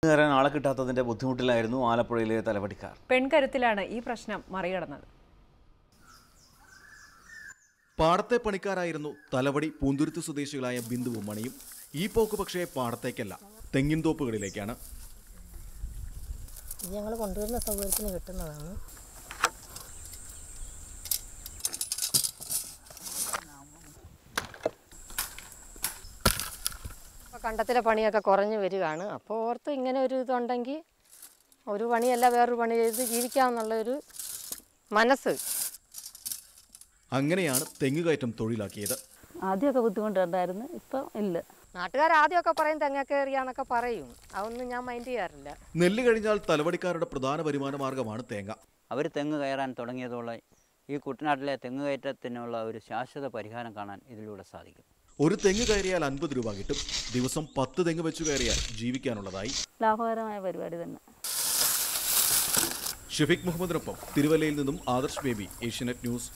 കയറാൻ ആളെ കിട്ടാത്തതിന്റെ ബുദ്ധിമുട്ടിലായിരുന്നു ആലപ്പുഴയിലെ തലവടിക്കാർ പെൺകരുത്തിലാണ് ഈ പ്രശ്നം മറികടന്നത് പാടത്തെ പണിക്കാരായിരുന്നു തലവടി പൂന്തുരുത്ത് സ്വദേശികളായ ബിന്ദുവും മണിയും ഈ പോക്ക് പക്ഷേ പാടത്തേക്കല്ല തെങ്ങിൻ തോപ്പുകളിലേക്കാണ് ഇത് ഞങ്ങൾ കൊണ്ടുവരുന്ന സൗകര്യത്തിന് കിട്ടുന്നതാണ് ഇപ്പോൾ കണ്ടത്തിലെ പണിയൊക്കെ കുറഞ്ഞു വരികയാണ് അപ്പോൾ ഓർത്ത് ഇങ്ങനെ ഒരു ഇതുണ്ടെങ്കിൽ ഒരു പണിയല്ല വേറൊരു പണി ചെയ്ത് ജീവിക്കാമെന്നുള്ള ഒരു മനസ്സ് അങ്ങനെയാണ് തെങ്ങുകയറ്റം തൊഴിലാക്കിയത് ആദ്യമൊക്കെ ബുദ്ധിമുട്ടുണ്ടായിരുന്നു ഇപ്പം ഇല്ല നാട്ടുകാർ ആദ്യമൊക്കെ പറയും തെങ്ങൊക്കെ എറിയാന്നൊക്കെ പറയും അതൊന്നും ഞാൻ മൈൻഡ് ചെയ്യാറില്ല നെല്ല് കഴിഞ്ഞാൽ തലവടിക്കാരുടെ പ്രധാന വരുമാന മാർഗമാണ് തേങ്ങ അവർ തെങ്ങ് കയറാൻ തുടങ്ങിയതോടെ ഈ കുട്ടനാട്ടിലെ തെങ്ങ് കയറ്റത്തിനുള്ള ഒരു ശാശ്വത പരിഹാരം കാണാൻ ഇതിലൂടെ സാധിക്കും ഒരു തെങ്ങ് കയറിയാൽ അൻപത് രൂപ കിട്ടും ദിവസം പത്ത് തെങ്ങ് വെച്ചു കയറിയാൽ ജീവിക്കാനുള്ളതായി ലാഭകരമായ പരിപാടി തന്നെ ഷെഫീഖ് മുഹമ്മദിനൊപ്പം തിരുവല്ലയിൽ നിന്നും ആദർശ് ബേബി ഏഷ്യനെറ്റ് ന്യൂസ്